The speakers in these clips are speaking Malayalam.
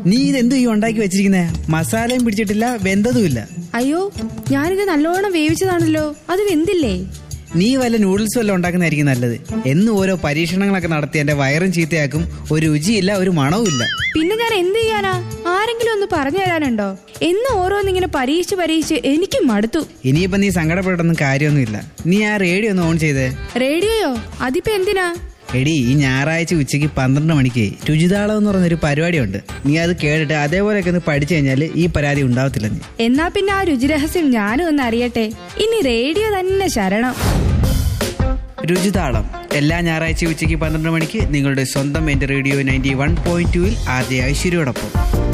നീ ഇതെന്തു ഈ ഉണ്ടാക്കി വെച്ചിരിക്കുന്നേ മസാലയും പിടിച്ചിട്ടില്ല വെന്തതുമില്ല അയ്യോ ഞാനിത് നല്ലോണം വേവിച്ചതാണല്ലോ അത് വെന്തില്ലേ നീ വല്ല നൂഡിൽസ് വല്ലതും ഉണ്ടാക്കുന്നതായിരിക്കും നല്ലത് എന്നും ഓരോ പരീക്ഷണങ്ങളൊക്കെ നടത്തി എന്റെ വയറും ചീത്തയാക്കും ഒരു രുചിയില്ല ഒരു മണവും ഇല്ല പിന്നെ ഞാൻ എന്ത് ചെയ്യാനാ ആരെങ്കിലും ഒന്ന് പറഞ്ഞു തരാനുണ്ടോ എന്ന് ഓരോന്നിങ്ങനെ പരീക്ഷിച്ച് പരീക്ഷിച്ച് എനിക്ക് മടുത്തു ഇനിയിപ്പോ നീ സങ്കടപ്പെട്ടൊന്നും കാര്യമൊന്നുമില്ല നീ ആ റേഡിയോ ഒന്ന് ഓൺ ചെയ്തേ റേഡിയോയോ അതിപ്പോ എന്തിനാ എടി ഈ ഞായറാഴ്ച ഉച്ചയ്ക്ക് പന്ത്രണ്ട് മണിക്ക് രുചിതാളം എന്ന് പറഞ്ഞൊരു പരിപാടിയുണ്ട് നീ അത് കേട്ടിട്ട് അതേപോലെയൊക്കെ ഒന്ന് പഠിച്ചു കഴിഞ്ഞാൽ ഈ പരാതി ഉണ്ടാവത്തില്ല നീ എന്നാ പിന്നെ ആ രുചിരഹസ്യം ഞാനും ഒന്ന് അറിയട്ടെ ഇനി റേഡിയോ തന്നെ ശരണം രുചിതാളം എല്ലാ ഞായറാഴ്ച ഉച്ചയ്ക്ക് പന്ത്രണ്ട് മണിക്ക് നിങ്ങളുടെ സ്വന്തം എൻ്റെ റേഡിയോ നയൻറ്റി വൺ പോയിന്റ് ടുവിൽ ആദ്യ ഐശ്വര്യയോടൊപ്പം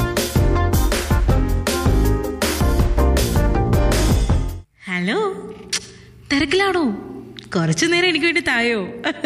ഹലോ തിരക്കിലാണോ കുറച്ചു നേരം എനിക്ക് വേണ്ടി തായോ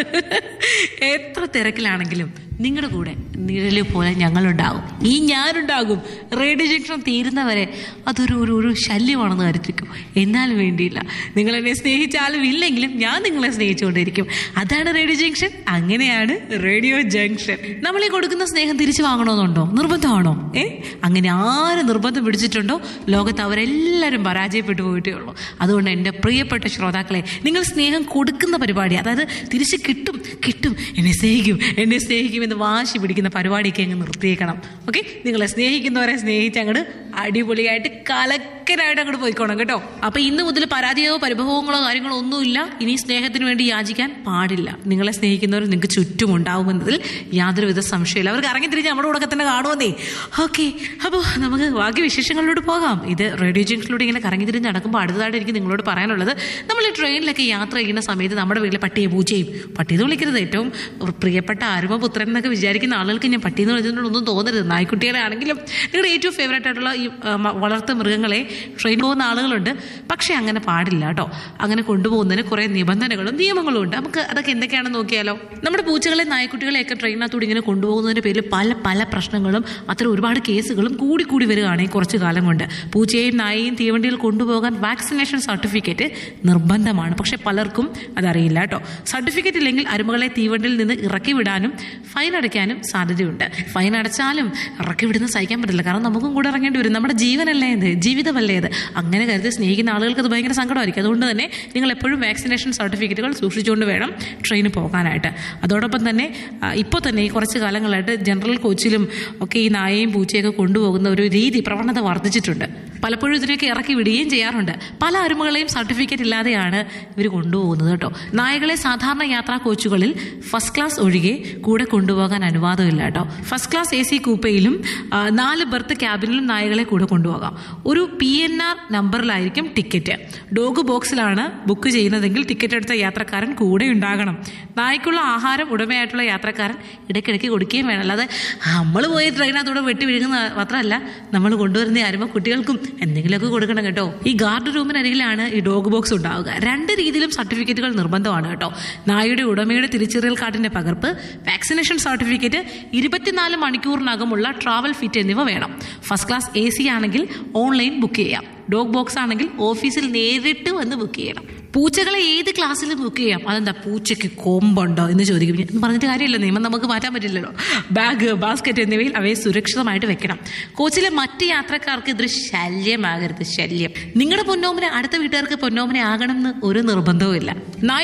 എത്ര തിരക്കിലാണെങ്കിലും നിങ്ങളുടെ കൂടെ നിഴല് പോലെ ഞങ്ങളുണ്ടാകും ഈ ഞാനുണ്ടാകും റേഡിയോ ജംഗ്ഷൻ തീരുന്നവരെ അതൊരു ഒരു ഒരു ശല്യമാണെന്ന് കരുതിക്കും എന്നാലും വേണ്ടിയില്ല നിങ്ങൾ എന്നെ സ്നേഹിച്ചാലും ഇല്ലെങ്കിലും ഞാൻ നിങ്ങളെ സ്നേഹിച്ചുകൊണ്ടിരിക്കും അതാണ് റേഡിയോ ജംഗ്ഷൻ അങ്ങനെയാണ് റേഡിയോ ജംഗ്ഷൻ നമ്മളീ കൊടുക്കുന്ന സ്നേഹം തിരിച്ചു വാങ്ങണമെന്നുണ്ടോ നിർബന്ധമാണോ ഏ അങ്ങനെ ആര് നിർബന്ധം പിടിച്ചിട്ടുണ്ടോ ലോകത്ത് അവരെല്ലാവരും പരാജയപ്പെട്ടു പോയിട്ടേ ഉള്ളൂ അതുകൊണ്ട് എൻ്റെ പ്രിയപ്പെട്ട ശ്രോതാക്കളെ നിങ്ങൾ സ്നേഹം കൊടുക്കുന്ന പരിപാടി അതായത് തിരിച്ച് കിട്ടും കിട്ടും എന്നെ സ്നേഹിക്കും എന്നെ സ്നേഹിക്കും എന്ന് വാശി പിടിക്കുന്ന പരിപാടിയൊക്കെ അങ്ങ് നിർത്തിയേക്കണം ഓക്കെ നിങ്ങളെ സ്നേഹിക്കുന്നവരെ സ്നേഹിച്ച് അങ്ങോട്ട് അടിപൊളിയായിട്ട് കലക്കരായിട്ട് അങ്ങോട്ട് പോയിക്കോണം കേട്ടോ അപ്പൊ ഇന്ന് മുതൽ പരാതിയോ പരിഭവങ്ങളോ കാര്യങ്ങളോ ഒന്നുമില്ല ഇനി സ്നേഹത്തിന് വേണ്ടി യാചിക്കാൻ പാടില്ല നിങ്ങളെ സ്നേഹിക്കുന്നവർ നിങ്ങൾക്ക് ചുറ്റും ഉണ്ടാവുമെന്നതിൽ യാതൊരുവിധ സംശയമില്ല അവർക്ക് ഇറങ്ങി തിരിഞ്ഞ് നമ്മുടെ കൂടെ തന്നെ കാണുമെന്നേ ഓക്കെ അപ്പോൾ നമുക്ക് ബാക്കി വിശേഷങ്ങളിലോട്ട് പോകാം ഇത് റേഡിയോ ജംഗ്ഷനിലൂടെ ഇങ്ങനെ കറങ്ങി തിരിഞ്ഞ് നടക്കുമ്പോൾ അടുത്തതായിട്ട് എനിക്ക് നിങ്ങളോട് പറയാനുള്ളത് നമ്മൾ ഈ ട്രെയിനിലൊക്കെ യാത്ര ചെയ്യുന്ന സമയത്ത് നമ്മുടെ വീട്ടിലെ പട്ടിയെ പൂച്ചയും പട്ടിയെന്ന് വിളിക്കരുത് ഏറ്റവും പ്രിയപ്പെട്ട ആരുമപുത്രൻ എന്നൊക്കെ വിചാരിക്കുന്ന ആളുകൾക്ക് ഞാൻ പട്ടിയെന്ന് വിളിച്ചിട്ടുണ്ടൊന്നും തോന്നരുത് നായ്ക്കുട്ടികളെ ആണെങ്കിലും നിങ്ങളുടെ ഏറ്റവും ഫേവറേറ്റ് ആയിട്ടുള്ള ഈ ആ, മ- വളർത്തു മൃഗങ്ങളെ ട്രെയിൻ പോകുന്ന ആളുകളുണ്ട് പക്ഷേ അങ്ങനെ പാടില്ല കേട്ടോ അങ്ങനെ കൊണ്ടുപോകുന്നതിന് കുറേ നിബന്ധനകളും നിയമങ്ങളും ഉണ്ട് നമുക്ക് അതൊക്കെ എന്തൊക്കെയാണെന്ന് നോക്കിയാലോ നമ്മുടെ പൂച്ചകളെ നായ്ക്കുട്ടികളെയൊക്കെ ട്രെയിനകത്തൂടെ ഇങ്ങനെ കൊണ്ടുപോകുന്നതിന്റെ പേരിൽ പല പല പ്രശ്നങ്ങളും അത്തരം ഒരുപാട് കേസുകളും കൂടി കൂടി വരികയാണ് ഈ കുറച്ച് കാലം കൊണ്ട് പൂച്ചയെയും നായയെയും തീവണ്ടിയിൽ കൊണ്ടുപോകാൻ വാക്സിനേഷൻ സർട്ടിഫിക്കറ്റ് നിർബന്ധമാണ് പക്ഷെ പലർക്കും അതറിയില്ല കേട്ടോ സർട്ടിഫിക്കറ്റ് ഇല്ലെങ്കിൽ അരുമകളെ തീവണ്ടിയിൽ നിന്ന് ഇറക്കി വിടാനും ഫൈൻ അടയ്ക്കാനും സാധ്യതയുണ്ട് ഫൈൻ അടച്ചാലും ഇറക്കി വിടുന്ന സഹിക്കാൻ പറ്റില്ല കാരണം നമുക്കും കൂടെ ഇറങ്ങേണ്ടി വരും നമ്മുടെ ജീവനല്ലേ ഇത് ജീവിതമല്ലേ ഇത് അങ്ങനെ കരുതി സ്നേഹിക്കുന്ന ആളുകൾക്ക് അത് ഭയങ്കര സങ്കടമായിരിക്കും അതുകൊണ്ട് തന്നെ നിങ്ങൾ എപ്പോഴും വാക്സിനേഷൻ സർട്ടിഫിക്കറ്റുകൾ സൂക്ഷിച്ചുകൊണ്ട് വേണം ട്രെയിനിൽ പോകാനായിട്ട് അതോടൊപ്പം തന്നെ ഇപ്പോൾ തന്നെ ഈ കുറച്ച് കാലങ്ങളായിട്ട് ജനറൽ കോച്ചിലും ഒക്കെ ഈ നായയും പൂച്ചയൊക്കെ കൊണ്ടുപോകുന്ന ഒരു രീതി പ്രവണത വർദ്ധിച്ചിട്ടുണ്ട് പലപ്പോഴും ഇതിനൊക്കെ ഇറക്കി വിടുകയും ചെയ്യാറുണ്ട് പല അരുമകളെയും സർട്ടിഫിക്കറ്റ് ഇല്ലാതെയാണ് ഇവർ കൊണ്ടുപോകുന്നത് കേട്ടോ നായകളെ സാധാരണ യാത്രാ കോച്ചുകളിൽ ഫസ്റ്റ് ക്ലാസ് ഒഴികെ കൂടെ കൊണ്ടുപോകാൻ അനുവാദമില്ല കേട്ടോ ഫസ്റ്റ് ക്ലാസ് എ സി കൂപ്പയിലും ആ, നാല് ബർത്ത് ക്യാബിനിലും നായകളെ കൂടെ കൊണ്ടുപോകാം ഒരു പി എൻ ആർ നമ്പറിലായിരിക്കും ടിക്കറ്റ് ഡോഗ് ബോക്സിലാണ് ബുക്ക് ചെയ്യുന്നതെങ്കിൽ ടിക്കറ്റ് എടുത്ത യാത്രക്കാരൻ കൂടെ ഉണ്ടാകണം നായ്ക്കുള്ള ആഹാരം ഉടമയായിട്ടുള്ള യാത്രക്കാരൻ ഇടയ്ക്കിടയ്ക്ക് കൊടുക്കുകയും വേണം അല്ലാതെ നമ്മൾ പോയി ട്രെയിനകത്തൂടെ വെട്ടി വിഴുങ്ങുന്ന മാത്രമല്ല നമ്മൾ കൊണ്ടുവരുന്ന ആരുമ്പോൾ കുട്ടികൾക്കും എന്തെങ്കിലുമൊക്കെ കൊടുക്കണം കേട്ടോ ഈ ഗാർഡ് റൂമിനരികിലാണ് ഈ ഡോഗ് ബോക്സ് ഉണ്ടാവുക രണ്ട് രീതിയിലും സർട്ടിഫിക്കറ്റുകൾ നിർബന്ധമാണ് കേട്ടോ നായയുടെ ഉടമയുടെ തിരിച്ചറിയൽ കാർഡിന്റെ പകർപ്പ് വാക്സിനേഷൻ സർട്ടിഫിക്കറ്റ് ഇരുപത്തിനാല് മണിക്കൂറിനകമുള്ള ട്രാവൽ ഫിറ്റ് എന്നിവ വേണം ഫസ്റ്റ് ക്ലാസ് എ സി ആണെങ്കിൽ ഓൺലൈൻ ബുക്ക് ചെയ്യാം ഡോഗ് ബോക്സ് ആണെങ്കിൽ ഓഫീസിൽ നേരിട്ട് വന്ന് ബുക്ക് ചെയ്യണം പൂച്ചകളെ ഏത് ക്ലാസ്സിലും ബുക്ക് ചെയ്യാം അതെന്താ പൂച്ചയ്ക്ക് കൊമ്പുണ്ടോ എന്ന് ചോദിക്കും എന്ന് പറഞ്ഞിട്ട് കാര്യമില്ല നിയമം നമുക്ക് മാറ്റാൻ പറ്റില്ലല്ലോ ബാഗ് ബാസ്ക്കറ്റ് എന്നിവയിൽ അവയെ സുരക്ഷിതമായിട്ട് വെക്കണം കോച്ചിലെ മറ്റ് യാത്രക്കാർക്ക് ഇതൊരു ശല്യമാകരുത് ശല്യം നിങ്ങളുടെ പൊന്നോമനെ അടുത്ത വീട്ടുകാർക്ക് പൊന്നോമനെ ആകണം എന്ന് ഒരു നിർബന്ധവും ഇല്ല നായ